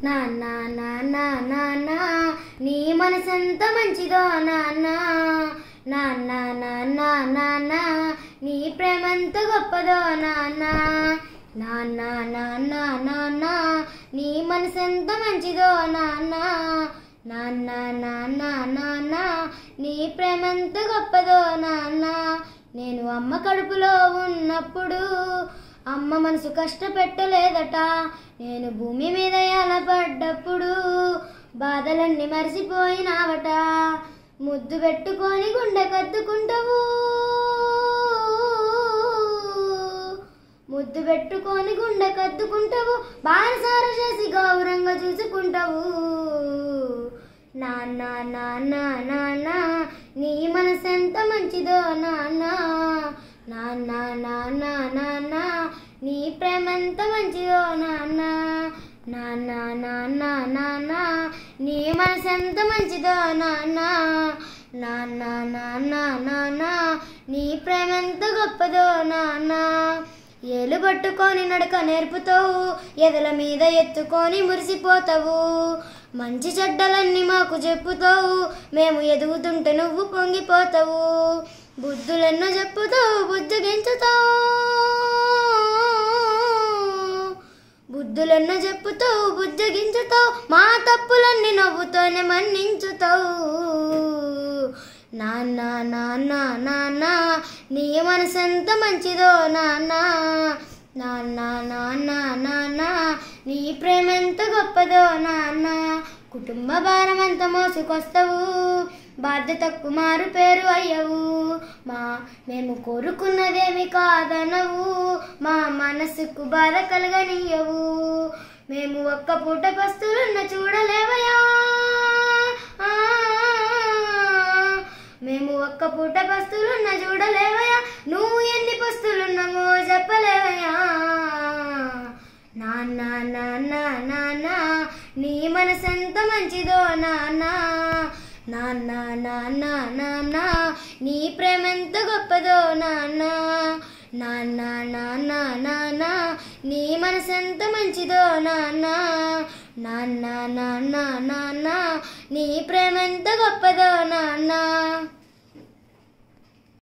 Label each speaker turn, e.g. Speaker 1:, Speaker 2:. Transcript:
Speaker 1: నాన్న నాన్న నాన్న నీ మనసెంత మంచిదో నాన్న నాన్న నాన్న నాన్న నీ ప్రేమంత గొప్పదో నాన్న నాన్న నాన్న నాన్న నీ మనసెంత మంచిదో నాన్న నాన్న నాన్న నాన్న నీ ప్రేమంత గొప్పదో నాన్న నేను అమ్మ కడుపులో ఉన్నప్పుడు అమ్మ మనసు కష్టపెట్టలేదట నేను భూమి మీద ఎలపడ్డప్పుడు బాధలన్నీ మరిసిపోయినావట ముద్దు పెట్టుకొని గుండె కద్దుకుంటావు ముద్దు పెట్టుకొని గుండె కద్దుకుంటావు బారసార చేసి గౌరంగా చూసుకుంటావు నాన్న నాన్న నాన్న నీ మనసెంత మంచిదో నాన్న నాన్న నాన్న నాన్న నీ ప్రేమెంత మంచిదో నాన్న నాన్న నాన్న నాన్న నీ మనసెంత మంచిదో నాన్న నాన్న నాన్న నాన్న నీ ప్రేమెంత గొప్పదో నాన్న ఏలు పట్టుకొని నడక నేర్పుతావు ఎదల మీద ఎత్తుకొని మురిసిపోతావు మంచి చెడ్డలన్నీ మాకు చెప్పుతావు మేము ఎదుగుతుంటే నువ్వు పొంగిపోతావు బుద్ధులెన్నో చెప్పుతావు బుద్ధిగించుతావు బుద్ధులెన్నో చెప్పుతావు బుజ్జగించుతావు మా తప్పులన్నీ నవ్వుతోనే మన్నించుతావు నాన్న నాన్న నాన్న నీ మనసెంత మంచిదో నాన్న నాన్న నాన్న నాన్న నీ ప్రేమెంత గొప్పదో నాన్న కుటుంబ భారం అంత మోసుకొస్తావు బాధ్యతకు మారు పేరు అయ్యవు మా మేము కోరుకున్నదేమి కాదనవు మా మనసుకు బాధ కలగనియవు మేము ఒక్క పూట పస్తులున్న చూడలేవయా ఆ, మేము ఒక్క పూట పస్తులున్న చూడలేవయా నువ్వు ఎన్ని పస్తులున్నామో చెప్పలేవయా నాన్న నాన్న నాన్న నీ మనసెంత మంచిదో నాన్న నాన్న నాన్న నాన్న నీ ప్రేమెంత గొప్పదో నాన్న నాన్న నాన్న నాన్న నీ మనసెంత మంచిదో నాన్న నాన్న నాన్న నాన్న నీ ప్రేమెంత గొప్పదో నాన్న